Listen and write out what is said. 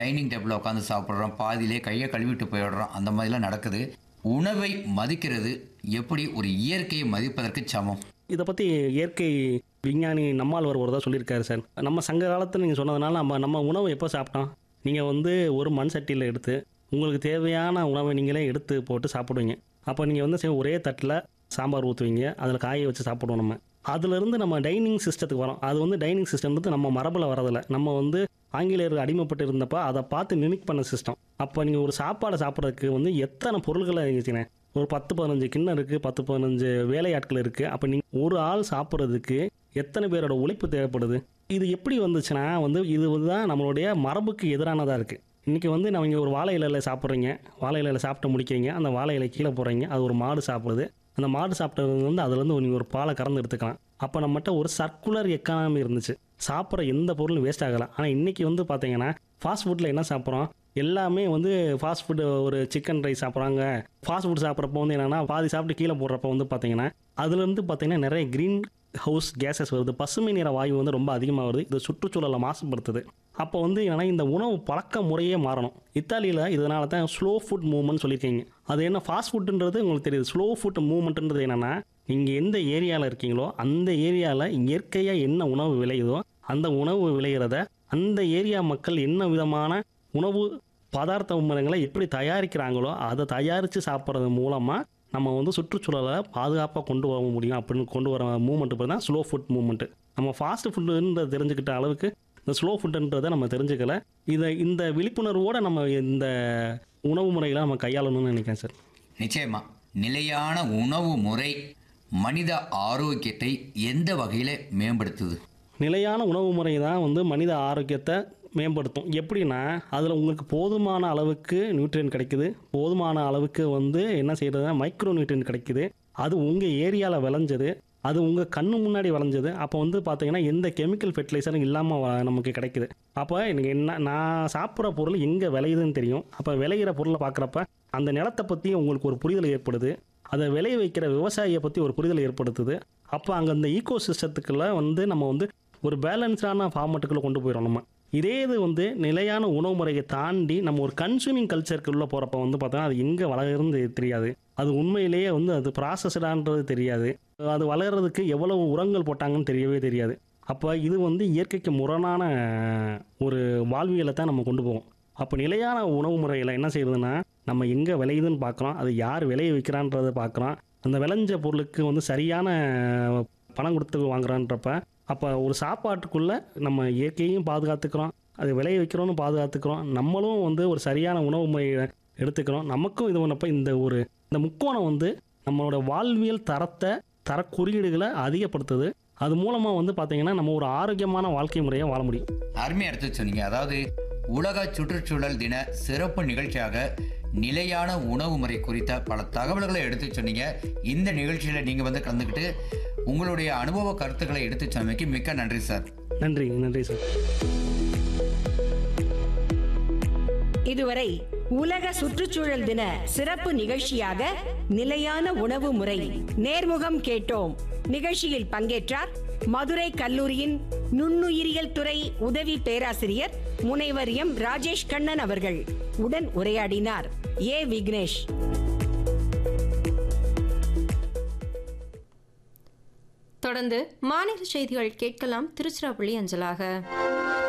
dining டேபிளில் உட்காந்து சாப்பிட்றோம் பாதியிலே கையை கழுவிட்டு போயிடுறோம் அந்த மாதிரிலாம் நடக்குது உணவை மதிக்கிறது எப்படி ஒரு இயற்கையை மதிப்பதற்கு சமம் இதை பற்றி இயற்கை விஞ்ஞானி நம்மாழ்வார் ஒரு தான் சொல்லியிருக்காரு சார் நம்ம சங்க காலத்தில் நீங்கள் சொன்னதுனால நம்ம நம்ம உணவை எப்போ சாப்பிட்டோம் நீங்கள் வந்து ஒரு மண் சட்டியில் எடுத்து உங்களுக்கு தேவையான உணவை நீங்களே எடுத்து போட்டு சாப்பிடுவீங்க அப்போ நீங்கள் வந்து சரி ஒரே தட்டில் சாம்பார் ஊற்றுவீங்க அதில் காய வச்சு சாப்பிடுவோம் நம்ம அதுலேருந்து நம்ம டைனிங் சிஸ்டத்துக்கு வரோம் அது வந்து டைனிங் சிஸ்டம்ன்றது நம்ம மரபில் வரதில்லை நம்ம வந்து ஆங்கிலேயர்கள் அடிமைப்பட்டு இருந்தப்போ அதை பார்த்து மிமிக் பண்ண சிஸ்டம் அப்போ நீங்கள் ஒரு சாப்பாடை சாப்பிட்றதுக்கு வந்து எத்தனை பொருள்களை வச்சுக்கிறேன் ஒரு பத்து பதினஞ்சு கிண்ணம் இருக்குது பத்து பதினஞ்சு வேலையாட்கள் இருக்குது அப்போ நீங்கள் ஒரு ஆள் சாப்பிட்றதுக்கு எத்தனை பேரோட உழைப்பு தேவைப்படுது இது எப்படி வந்துச்சுன்னா வந்து இது தான் நம்மளுடைய மரபுக்கு எதிரானதாக இருக்குது இன்றைக்கி வந்து நம்ம இங்கே ஒரு வாழை இலையில் சாப்பிட்றீங்க வாழை இலையில் சாப்பிட்டு முடிக்கிறீங்க அந்த வாழை இலை கீழே போடுறீங்க அது ஒரு மாடு சாப்பிடுது அந்த மாடு சாப்பிட்டது வந்து அதுலேருந்து நீங்கள் ஒரு பாலை கறந்து எடுத்துக்கலாம் அப்போ நம்மகிட்ட ஒரு சர்க்குலர் எக்கானமி இருந்துச்சு சாப்பிட்ற எந்த பொருளும் வேஸ்ட் ஆகலை ஆனால் இன்றைக்கி வந்து பார்த்தீங்கன்னா ஃபாஸ்ட் ஃபுட்டில் என்ன சாப்பிட்றோம் எல்லாமே வந்து ஃபாஸ்ட் ஃபுட்டு ஒரு சிக்கன் ரைஸ் சாப்பிட்றாங்க ஃபாஸ்ட் ஃபுட் சாப்பிட்றப்போ வந்து என்னென்னா பாதி சாப்பிட்டு கீழே போடுறப்ப வந்து பார்த்தீங்கன்னா அதுலேருந்து பார்த்தீங்கன்னா நிறைய க்ரீன் ஹவுஸ் கேஸஸ் வருது பசுமை நிற வாயு வந்து ரொம்ப அதிகமாக வருது இது சுற்றுச்சூழலை மாசுபடுத்துது அப்போ வந்து என்னன்னா இந்த உணவு பழக்க முறையே மாறணும் இத்தாலியில் இதனால தான் ஸ்லோ ஃபுட் மூவ்மெண்ட் சொல்லியிருக்கீங்க அது என்ன ஃபாஸ்ட் ஃபுட்டுன்றது உங்களுக்கு தெரியுது ஸ்லோ ஃபுட் மூவ்மெண்ட்ன்றது என்னென்னா நீங்கள் எந்த ஏரியாவில் இருக்கீங்களோ அந்த ஏரியாவில் இயற்கையாக என்ன உணவு விளையுதோ அந்த உணவு விளையிறத அந்த ஏரியா மக்கள் என்ன விதமான உணவு பதார்த்த உமரங்களை எப்படி தயாரிக்கிறாங்களோ அதை தயாரித்து சாப்பிட்றது மூலமாக நம்ம வந்து சுற்றுச்சூழலை பாதுகாப்பாக கொண்டு வர முடியும் அப்படின்னு கொண்டு வர மூமெண்ட் பேர் தான் ஸ்லோ ஃபுட் மூமெண்ட்டு நம்ம ஃபாஸ்ட் ஃபுட்டுன்றத தெரிஞ்சுக்கிட்ட அளவுக்கு இந்த ஸ்லோ ஃபுட்டுன்றதை நம்ம தெரிஞ்சுக்கல இதை இந்த விழிப்புணர்வோடு நம்ம இந்த உணவு முறைகளை நம்ம கையாளணும்னு நினைக்கிறேன் சார் நிச்சயமா நிலையான உணவு முறை மனித ஆரோக்கியத்தை எந்த வகையில் மேம்படுத்துது நிலையான உணவு முறை தான் வந்து மனித ஆரோக்கியத்தை மேம்படுத்தும் எப்படின்னா அதில் உங்களுக்கு போதுமான அளவுக்கு நியூட்ரியன் கிடைக்குது போதுமான அளவுக்கு வந்து என்ன செய்யறதுனா மைக்ரோ நியூட்ரியன் கிடைக்குது அது உங்கள் ஏரியாவில் விளைஞ்சது அது உங்கள் கண்ணு முன்னாடி விளைஞ்சது அப்போ வந்து பார்த்தீங்கன்னா எந்த கெமிக்கல் ஃபெர்டிலைசரும் இல்லாமல் நமக்கு கிடைக்குது அப்போ எனக்கு என்ன நான் சாப்பிட்ற பொருள் எங்கே விளையுதுன்னு தெரியும் அப்போ விளையிற பொருளை பார்க்குறப்ப அந்த நிலத்தை பற்றி உங்களுக்கு ஒரு புரிதல் ஏற்படுது அதை விளைய வைக்கிற விவசாயியை பற்றி ஒரு புரிதல் ஏற்படுத்துது அப்போ அங்கே அந்த ஈகோ சிஸ்டத்துக்குள்ள வந்து நம்ம வந்து ஒரு பேலன்ஸ்டான ஃபார்மேட்டுக்குள்ளே கொண்டு போயிடும் நம்ம இதே இது வந்து நிலையான உணவு முறையை தாண்டி நம்ம ஒரு கன்சூமிங் கல்ச்சருக்குள்ளே போகிறப்ப வந்து பார்த்தோன்னா அது எங்கே வளருன்னு தெரியாது அது உண்மையிலேயே வந்து அது ப்ராசஸ்டான்றது தெரியாது அது வளர்கிறதுக்கு எவ்வளவு உரங்கள் போட்டாங்கன்னு தெரியவே தெரியாது அப்போ இது வந்து இயற்கைக்கு முரணான ஒரு வாழ்வியலை தான் நம்ம கொண்டு போவோம் அப்போ நிலையான உணவு முறையில் என்ன செய்யுதுன்னா நம்ம எங்கே விளையுதுன்னு பார்க்குறோம் அது யார் விளைய வைக்கிறான்றதை பார்க்குறோம் அந்த விளைஞ்ச பொருளுக்கு வந்து சரியான பணம் கொடுத்து வாங்குறான்றப்ப அப்போ ஒரு சாப்பாட்டுக்குள்ளே நம்ம இயற்கையும் பாதுகாத்துக்கிறோம் அது விளைய வைக்கிறோன்னு பாதுகாத்துக்கிறோம் நம்மளும் வந்து ஒரு சரியான உணவு முறையை எடுத்துக்கிறோம் நமக்கும் இது பண்ணப்போ இந்த ஒரு இந்த முக்கோணம் வந்து நம்மளோட வாழ்வியல் தரத்தை தர குறியீடுகளை அதிகப்படுத்துது அது மூலமாக வந்து பார்த்தீங்கன்னா நம்ம ஒரு ஆரோக்கியமான வாழ்க்கை முறையை வாழ முடியும் அருமையாக எடுத்து சொன்னீங்க அதாவது உலக சுற்றுச்சூழல் தின சிறப்பு நிகழ்ச்சியாக நிலையான உணவு முறை குறித்த பல தகவல்களை எடுத்து சொன்னீங்க இந்த நிகழ்ச்சியில் நீங்கள் வந்து கலந்துக்கிட்டு உங்களுடைய அனுபவ கருத்துக்களை எடுத்து சொன்னமைக்கு மிக்க நன்றி சார் நன்றி நன்றி சார் இதுவரை உலக சுற்றுச்சூழல் தின சிறப்பு நிகழ்ச்சியாக நிலையான உணவு முறை நேர்முகம் கேட்டோம் நிகழ்ச்சியில் பங்கேற்றார் மதுரை கல்லூரியின் நுண்ணுயிரியல் துறை உதவி பேராசிரியர் முனைவர் எம் ராஜேஷ் கண்ணன் அவர்கள் உடன் உரையாடினார் ஏ விக்னேஷ் தொடர்ந்து மாநில செய்திகள் கேட்கலாம் திருச்சிராப்பள்ளி அஞ்சலாக